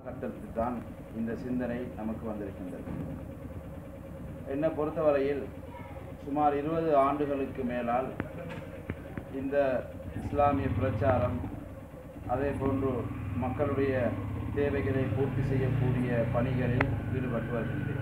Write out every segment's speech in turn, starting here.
கட்டத்தில் தான் இந்த சிந்தனை நமக்கு வந்திருக்கின்றது என்னை பொறுத்தவரையில் சுமார் இருபது ஆண்டுகளுக்கு மேலால் இந்த இஸ்லாமிய பிரச்சாரம் அதே போன்று மக்களுடைய தேவைகளை பூர்த்தி செய்யக்கூடிய பணிகளில் ஈடுபட்டு வருகின்றேன்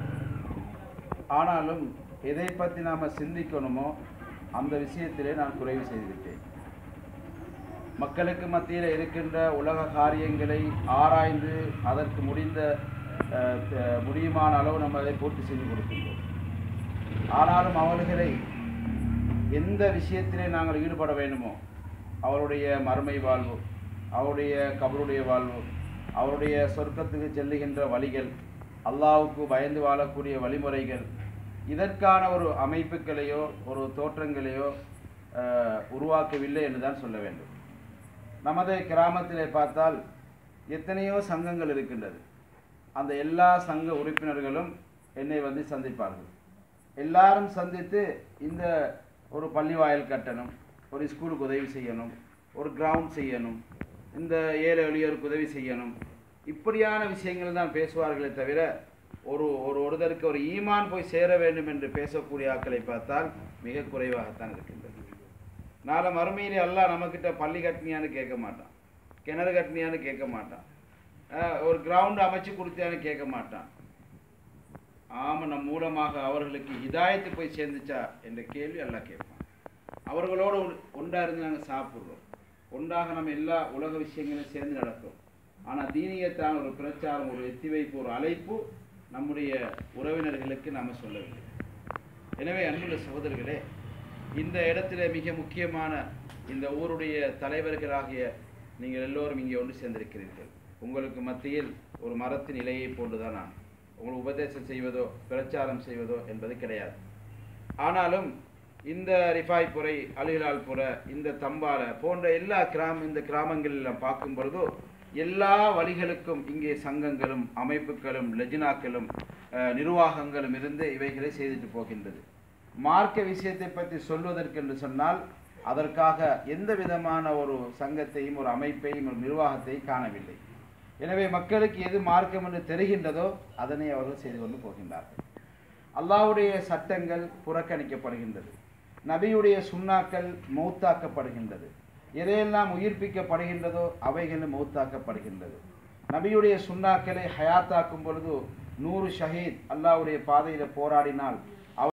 ஆனாலும் எதை பற்றி நாம் சிந்திக்கணுமோ அந்த விஷயத்திலே நான் குறைவு செய்துவிட்டேன் மக்களுக்கு மத்தியில் இருக்கின்ற உலக காரியங்களை ஆராய்ந்து அதற்கு முடிந்த அஹ், த- முடியுமான அளவு நம்ம அதை பூர்த்தி செய்து கொடுக்கின்றோம் ஆனாலும் அவர்களை எந்த விஷயத்திலே நாங்கள் ஈடுபட வேண்டுமோ அவருடைய மறுமை வாழ்வு அவருடைய கபருடைய வாழ்வு அவருடைய சொர்க்கத்துக்கு செல்லுகின்ற வழிகள் அல்லாஹ்வுக்கு பயந்து வாழக்கூடிய வழிமுறைகள் இதற்கான ஒரு அமைப்புகளையோ ஒரு தோற்றங்களையோ அஹ், உருவாக்கவில்லை என்று தான் சொல்ல வேண்டும் நமது கிராமத்திலே பார்த்தால் எத்தனையோ சங்கங்கள் இருக்கின்றது அந்த எல்லா சங்க உறுப்பினர்களும் என்னை வந்து சந்திப்பார்கள் எல்லாரும் சந்தித்து இந்த ஒரு பள்ளி வாயில் கட்டணும் ஒரு ஸ்கூலுக்கு உதவி செய்யணும் ஒரு கிரவுண்ட் செய்யணும் இந்த ஏழை எளியோருக்கு உதவி செய்யணும் இப்படியான விஷயங்கள் தான் பேசுவார்களே தவிர ஒரு ஒரு ஒருத்தருக்கு ஒரு ஈமான் போய் சேர வேண்டும் என்று பேசக்கூடிய ஆட்களை பார்த்தால் மிக குறைவாகத்தான் இருக்கின்றது நாளை மறுமையிலே அல்லாஹ் நம்மக்கிட்ட பள்ளி கட்டினியான்னு கேட்க மாட்டான் கிணறு கட்டினியான்னு கேட்க மாட்டான் அஹ் ஒரு கிரவுண்ட் அமைச்சு கொடுத்தியான்னு கேட்க மாட்டான் ஆமன மூலமாக அவர்களுக்கு ஹிதாயத்து போய் சேர்ந்துச்சா என்ற கேள்வி எல்லாம் கேட்பான் அவர்களோடு ஒன்- ஒன்றா இருந்து நாங்கள் சாப்பிட்றோம் ஒன்றாக நம்ம எல்லா உலக விஷயங்களும் சேர்ந்து நடக்கும் ஆனால் தீனியத்தான ஒரு பிரச்சாரம் ஒரு எத்தி வைப்பு ஒரு அழைப்பு நம்முடைய உறவினர்களுக்கு நாம் சொல்லவில்லை எனவே அன்புள்ள சகோதரர்களே இந்த இடத்துல மிக முக்கியமான இந்த ஊருடைய தலைவர்களாகிய நீங்கள் எல்லோரும் இங்கே ஒன்று சேர்ந்திருக்கிறீர்கள் உங்களுக்கு மத்தியில் ஒரு மரத்தின் இலையை போன்றுதான் நான் உங்களுக்கு உபதேசம் செய்வதோ பிரச்சாரம் செய்வதோ என்பது கிடையாது ஆனாலும் இந்த ரிஃபாய்புரை அலிலால்புர இந்த தம்பால போன்ற எல்லா கிராம இந்த கிராமங்களில் பார்க்கும் பொழுதோ எல்லா வழிகளுக்கும் இங்கே சங்கங்களும் அமைப்புகளும் லெஜினாக்களும் அஹ், நிர்வாகங்களும் இருந்து இவைகளை செய்துட்டு போகின்றது மார்க்க விஷயத்தை பற்றி சொல்வதற்கு என்று சொன்னால் அதற்காக எந்த விதமான ஒரு சங்கத்தையும் ஒரு அமைப்பையும் ஒரு நிர்வாகத்தையும் காணவில்லை எனவே மக்களுக்கு எது மார்க்கம் என்று தெரிகின்றதோ அதனை அவர்கள் செய்து கொண்டு போகின்றார்கள் அல்லாஹ்வுடைய சட்டங்கள் புறக்கணிக்கப்படுகின்றது நபியுடைய சுண்ணாக்கள் மௌத்தாக்கப்படுகின்றது எதையெல்லாம் உயிர்ப்பிக்கப்படுகின்றதோ அவைகளும் மௌத்தாக்கப்படுகின்றது நபியுடைய சுண்ணாக்களை ஹயாத்தாக்கும் பொழுது நூறு ஷஹீத் அல்லாஹ்வுடைய பாதையில் போராடினால்